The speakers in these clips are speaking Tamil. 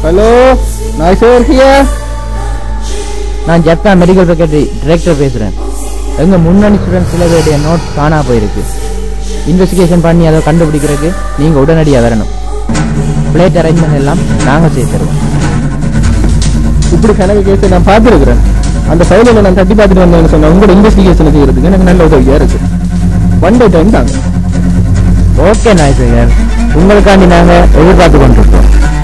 ஹலோ நாய்சர் ஹியர் நான் ஜப்பான் மெடிக்கல் செக்ரட்டரி டிரெக்டர் பேசுறேன் எங்க முன்னணி ஸ்டூடெண்ட் சில பேருடைய நோட்ஸ் காணா போயிருக்கு இன்வெஸ்டிகேஷன் பண்ணி அதை கண்டுபிடிக்கிறதுக்கு நீங்க உடனடியாக வரணும் பிளேட் அரேஞ்ச்மெண்ட் எல்லாம் நாங்க செய்து தருவோம் இப்படி கணக்கு கேஸ் நான் பார்த்துருக்கிறேன் அந்த ஃபைலில் நான் தட்டி பார்த்துட்டு வந்தேன்னு சொன்னேன் உங்களோட இன்வெஸ்டிகேஷன் செய்யறதுக்கு எனக்கு நல்ல உதவியா இருக்கு ஒன் டே டைம் தாங்க ஓகே நாய்சேகர் உங்களுக்காண்டி நாங்க எதிர்பார்த்து கொண்டிருக்கோம்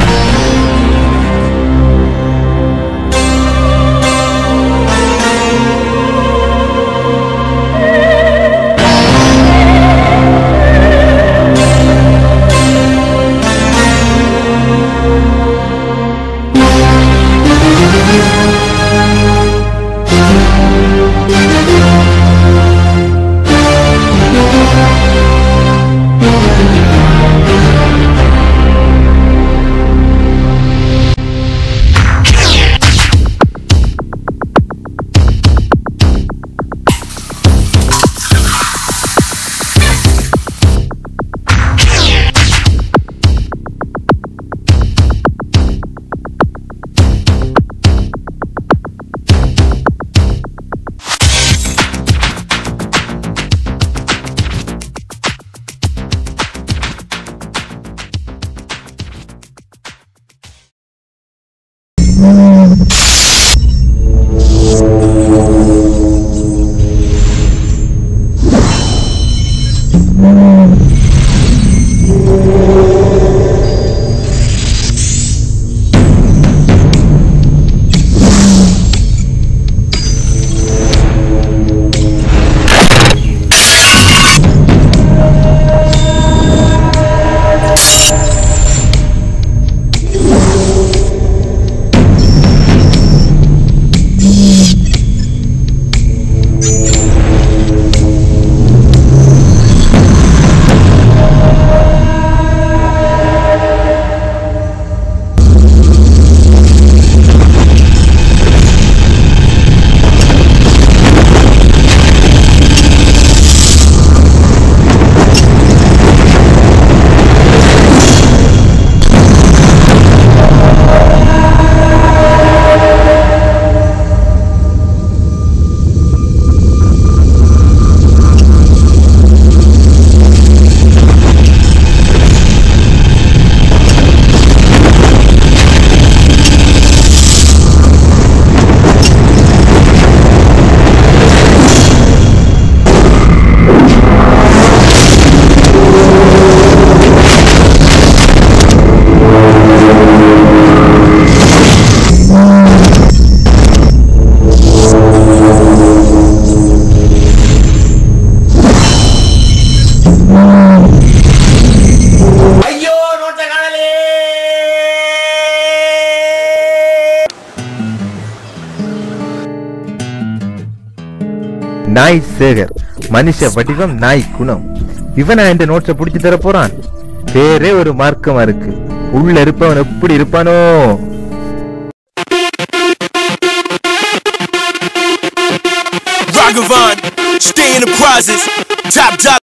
ஐயோ நோட்ட காணலே நாய் சேகர் மனுஷ வடிவம் நாய் குணம் இவனா இந்த நோட்ஸ புடிச்சு தர போறான் பேரே ஒரு மார்க்கமா இருக்கு உள்ள இருப்பவன் எப்படி இருப்பானோ Ragavan, stay in the prizes, top dog.